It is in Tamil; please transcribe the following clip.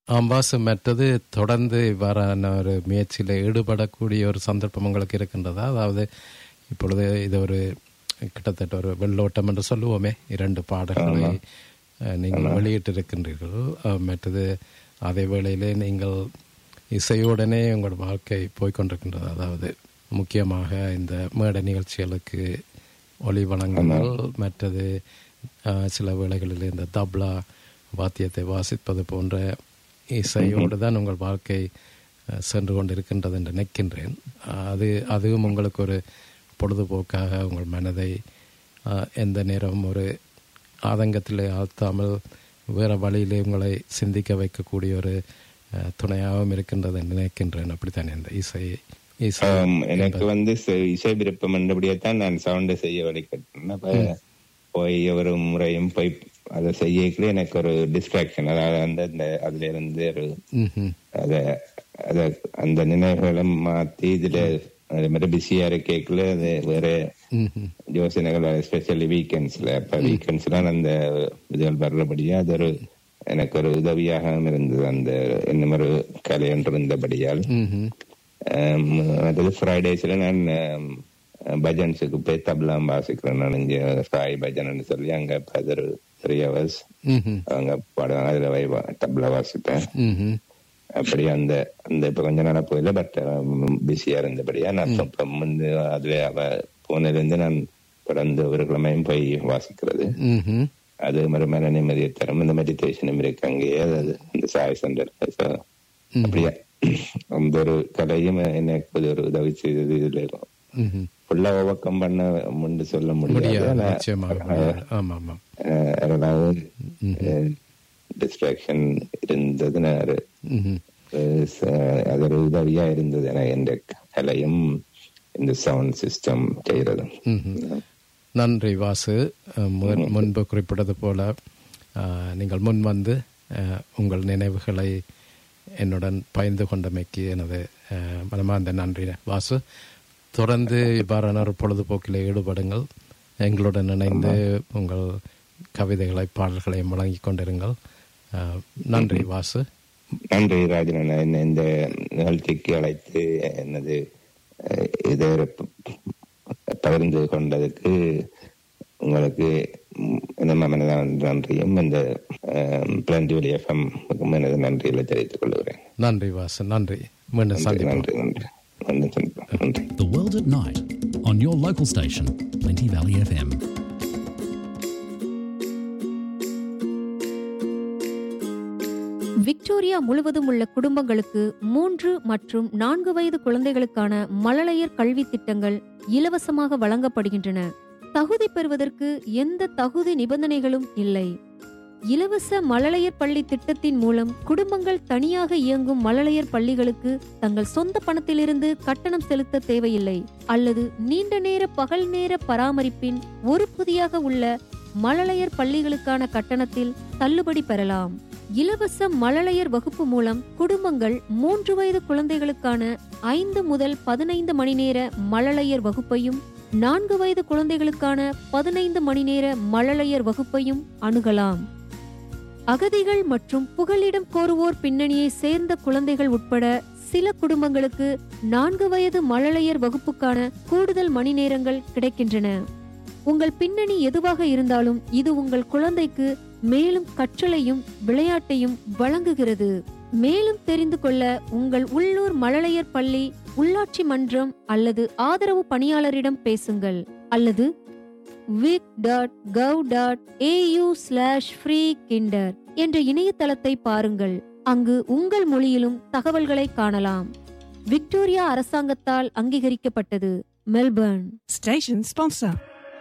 ஆம்பாசு மற்றது தொடர்ந்து இவ்வாறான ஒரு முயற்சியில் ஈடுபடக்கூடிய ஒரு சந்தர்ப்பம் உங்களுக்கு இருக்கின்றதா அதாவது இப்பொழுது இது ஒரு கிட்டத்தட்ட ஒரு வெள்ளோட்டம் என்று சொல்லுவோமே இரண்டு பாடல்களை அஹ், நீங்கள் வெளியிட்டிருக்கின்றீர்கள் அஹ், மற்றது அதே வேளையிலே நீங்கள் இசையுடனே உங்களோட வாழ்க்கை போய்க்கொண்டிருக்கின்றது அதாவது முக்கியமாக இந்த மேடை நிகழ்ச்சிகளுக்கு ஒளி வழங்குதல் மற்றது அஹ், சில வேளைகளில் இந்த தப்லா வாத்தியத்தை வாசிப்பது போன்ற இசையோடு தான் உங்கள் வாழ்க்கை அஹ், சென்று கொண்டிருக்கின்றது என்று நினைக்கின்றேன் அஹ், அது அதுவும் உங்களுக்கு ஒரு பொழுதுபோக்காக உங்கள் மனதை அஹ், எந்த நேரமும் ஒரு ஆதங்கத்தில் ஆழ்த்தாமல் வேறு வழியிலே உங்களை சிந்திக்க வைக்கக்கூடிய ஒரு அஹ், துணையாகவும் இருக்கின்றது என்று நினைக்கின்றேன் அப்படித்தானே இந்த இசை இசை ஆம், எனக்கு வந்து ச- இசை விருப்பம் என்றபடியத்தான் நான் சவுண்டை செய்ய வழிகட்டேன் அப்ப போய் ஒரு முறையும் போய் அதை செய்யக்குள்ள எனக்கு ஒரு டிஸ்ட்ராக்ஷன் அதாவது அந்த இந்த அதுல இருந்து ஒரு ம்ஹும். அத அத அந்த நினைவுகளை மாத்தி இதுல அதே மாதிரி பிஸியா இருக்கேக்குள்ள அது வேற ம்ஹும். யோசனைகள் எஸ்பெஷலி வீக்கெண்ட்ஸ்ல அப்ப வீக்கெண்ட்ஸ்ல அந்த இதுகள் வர்றபடியா அது ஒரு எனக்கு ஒரு உதவியாக இருந்தது அந்த இன்னும் ஒரு கலை ஒன்று இருந்தபடியால் ம்ஹும். ஆம், அதாவது ஃப்ரைடேஸ்ல நான் ஆம், பஜன்ஸுக்கு போய் தபலாம் வாசிக்கிறேன் நான் இங்க சாய் பஜன் சொல்லி அங்க இப்ப அது ஒரு த்ரீ ஹவர்ஸ் ம்ஹும். அவங்க பாடுவாங்க அதுல போய் வா- தபலா வாசிப்பேன் ம்ஹும். அப்படி அந்த அந்த இப்ப கொஞ்ச நாளா போயில பட் பிஸியா இருந்தபடியா நான் இப்ப முந்து அதுல அவ போனதுல இருந்து நான் தொடர்ந்து ஒரு கிழமையும் போய் வாசிக்கிறது ம்ஹும். அது மாதிரி மன நிம்மதியை தரும் இந்த மெடிடேஷனும் இருக்கு அங்கேயே அதாவது இந்த சாய் சென்டர் அப்படியா அந்த ஒரு கலையும் எனக்கு இது ஒரு உதவி செய்தது இதுல ம்ஹும். ஃபுல்லா ஓவர்கம் பண்ண முன்னு சொல்ல முடியாது முடியாது ஆனா, நிச்சயமாக முடியாது. ஆமா ஆமா அஹ், அதனால டிஸ்ட்ராக்ஷன் இருந்தது நான் ஒரு, ம்ஹும். அஹ், ச- அது ஒரு உதவியா இருந்தது எனக்கு இந்த கலையும் இந்த சவுண்ட் சிஸ்டம் செய்யறதும் ம்ஹும். நன்றி வாசு அஹ், முன்- முன்பு குறிப்பிட்டது போல அஹ், நீங்கள் முன் வந்து அஹ், உங்கள் நினைவுகளை என்னுடன் பகிர்ந்து கொண்டமைக்கு எனது அஹ், மனமார்ந்த நன்றி வாசு தொடர்ந்து இவ்வாறான ஒரு பொழுதுபோக்கில் ஈடுபடுங்கள் எங்களுடன் இணைந்து உங்கள் கவிதைகளை பாடல்களையும் வழங்கிக் கொண்டிருங்கள் அஹ், நன்றி வாசு நன்றி ராஜன் என்ன இந்த நிகழ்ச்சிக்கு அழைத்து எனது அஹ், இதை ப- பகிர்ந்து கொண்டதுக்கு உங்களுக்கு ம், எனது மனதான நன்றியும் இந்த பிளண்டி ஒலி எஃப்எம் எனது நன்றிகளை தெரிவித்துக் கொள்கிறேன் நன்றி வாசு நன்றி மீண்டும் நன்றி சந்திப்போம் நன்றி நன்றி நன்றி சந்திப்போம். நன்றி The World at Night on your local station, Plenty Valley FM. Victoria முழுவதும் உள்ள குடும்பங்களுக்கு மூன்று மற்றும் நான்கு வயது குழந்தைகளுக்கான மழலையர் கல்வி திட்டங்கள் இலவசமாக வழங்கப்படுகின்றன தகுதி பெறுவதற்கு எந்த தகுதி நிபந்தனைகளும் இல்லை இலவச மழலையர் பள்ளி திட்டத்தின் மூலம் குடும்பங்கள் தனியாக இயங்கும் மழலையர் பள்ளிகளுக்கு தங்கள் சொந்த பணத்திலிருந்து கட்டணம் செலுத்த தேவையில்லை அல்லது நீண்ட நேர பகல் நேர பராமரிப்பின் ஒரு புதியாக உள்ள மழலையர் பள்ளிகளுக்கான கட்டணத்தில் தள்ளுபடி பெறலாம் இலவச மழலையர் வகுப்பு மூலம் குடும்பங்கள் மூன்று வயது குழந்தைகளுக்கான ஐந்து முதல் பதினைந்து மணி நேர மழலையர் வகுப்பையும் நான்கு வயது குழந்தைகளுக்கான பதினைந்து மணி நேர மழலையர் வகுப்பையும் அணுகலாம் அகதிகள் மற்றும் புகலிடம் கோருவோர் பின்னணியை சேர்ந்த குழந்தைகள் உட்பட சில குடும்பங்களுக்கு நான்கு வயது மழலையர் வகுப்புக்கான கூடுதல் மணி நேரங்கள் கிடைக்கின்றன உங்கள் பின்னணி எதுவாக இருந்தாலும் இது உங்கள் குழந்தைக்கு மேலும் கற்றலையும் விளையாட்டையும் வழங்குகிறது மேலும் தெரிந்து கொள்ள உங்கள் உள்ளூர் மழலையர் பள்ளி உள்ளாட்சி மன்றம் அல்லது ஆதரவு பணியாளரிடம் பேசுங்கள் அல்லது vic dot gov dot AU slash free kinder என்ற இணையதளத்தை பாருங்கள் அங்கு உங்கள் மொழியிலும் தகவல்களை காணலாம் விக்டோரியா அரசாங்கத்தால் அங்கீகரிக்கப்பட்டது மெல்பர்ன் Station sponsor.